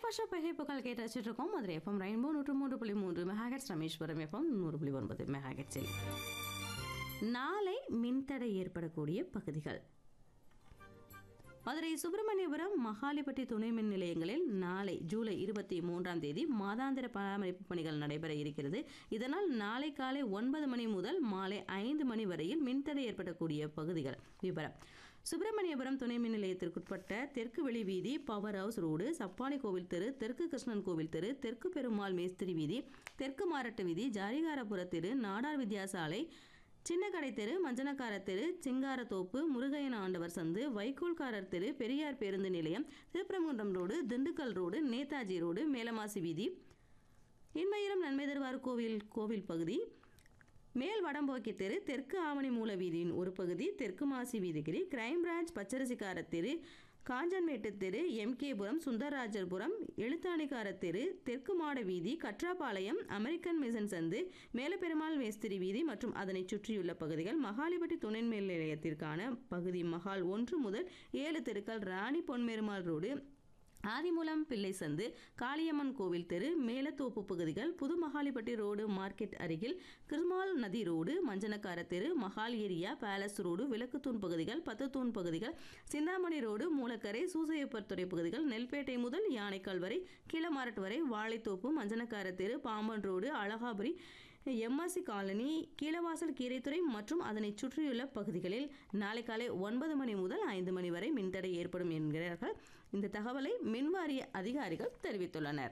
breakfast பகைப்புகள் கேட்டு வச்சுட்டு இருக்கோம் மதுரை எஃப்எம் ரெயின்போ நூற்று மூன்று புள்ளி மூன்று மெகாஹெட்ஸ் ரமேஸ்வரம் எஃப்எம் நூறு புள்ளி ஒன்பது மெகாஹெட்ஸில் நாளை மின்தடை ஏற்படக்கூடிய பகுதிகள் மதுரை சுப்பிரமணியபுரம் மகாலிப்பட்டி துணை மின் நிலையங்களில் நாளை ஜூலை இருபத்தி மூன்றாம் தேதி மாதாந்திர பராமரிப்பு பணிகள் நடைபெற இருக்கிறது இதனால் நாளை காலை ஒன்பது மணி முதல் மாலை ஐந்து மணி வரையில் மின்தடை ஏற்படக்கூடிய பகுதிகள் விவரம் சுப்பிரமணியபுரம் துணை மின் நிலையத்திற்குட்பட்ட தெற்கு வெளி வீதி பவர் ஹவுஸ் ரோடு சப்பானி கோவில் தெரு தெற்கு கிருஷ்ணன் கோவில் தெரு தெற்கு பெருமாள் மேஸ்திரி வீதி தெற்கு மாரட்டு வீதி ஜாரிகாரபுர தெரு நாடார் வித்யாசாலை சின்னக்கடை தெரு மஞ்சனக்கார தெரு சிங்காரத்தோப்பு முருகையன் ஆண்டவர் சந்து வைக்கோல்காரர் தெரு பெரியார் பேருந்து நிலையம் Thiruparankundram Road Dindigul Road Netaji Road Melamasi வீதி இன்மயிரம் நன்மை தருவார் கோவில் கோவில் பகுதி மேல் வடம்போக்கி தெரு தெற்கு ஆவணி மூல வீதியின் ஒரு பகுதி தெற்கு மாசி வீதிகிரி கிரைம் பிரான்ச் பச்சரிசிக்கார தெரு காஞ்சன்மேட்டு தெரு எம்கேபுரம் சுந்தரராஜர்புரம் எழுத்தாணிக்கார தெரு தெற்கு மாட வீதி கற்றாபாளையம் அமெரிக்கன் மிஷன் சந்து மேலப்பெருமாள் மேஸ்திரி வீதி மற்றும் அதனை சுற்றியுள்ள பகுதிகள் மகாலிப்பட்டி துணை மேல் நிலையத்திற்கான பகுதி மகால் ஒன்று முதல் ஏழு தெருக்கள் ராணி பொன்மேருமாள் ரோடு ஆதிமூலம் பிள்ளை சந்து காளியம்மன் கோவில் தெரு மேலத்தோப்பு பகுதிகள் புது மகாலிப்பட்டி ரோடு மார்க்கெட் அருகில் கிருமால் நதி ரோடு மஞ்சனக்கார தெரு Mahal area Palace Road Vilakkuthoon பகுதிகள் பத்துத்தூண் பகுதிகள் சிந்தாமணி ரோடு மூலக்கரை சூசையப்பர் துறை பகுதிகள் நெல்பேட்டை முதல் யானைக்கால் வரை கீழமாரட் வரை வாழைத்தோப்பு மஞ்சனக்கார தெரு Pamban Road Alagapuri MSC Colony Keezhavasal Keeraithurai மற்றும் அதனை சுற்றியுள்ள பகுதிகளில் நாளை காலை ஒன்பது மணி முதல் ஐந்து மணி வரை மின்தடை ஏற்படும் என்கிறார்கள் இந்த தகவலை மின்வாரிய அதிகாரிகள் தெரிவித்துள்ளனர்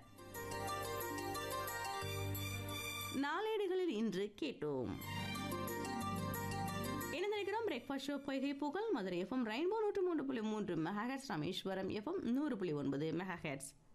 நாளேடுகளில் இன்று கேட்டோம் இணைந்திருக்கிறோம் பிரேக்ஃபாஸ்ட் ஷோ பொய்கை புகழ் மதுரை எஃப்எம் ரெயின்போ நூற்று மூன்று புள்ளி மூன்று மெகாஹெட்ஸ் ராமேஸ்வரம் எஃப்எம் நூறு புள்ளி ஒன்பது மெகாஹெட்ஸ்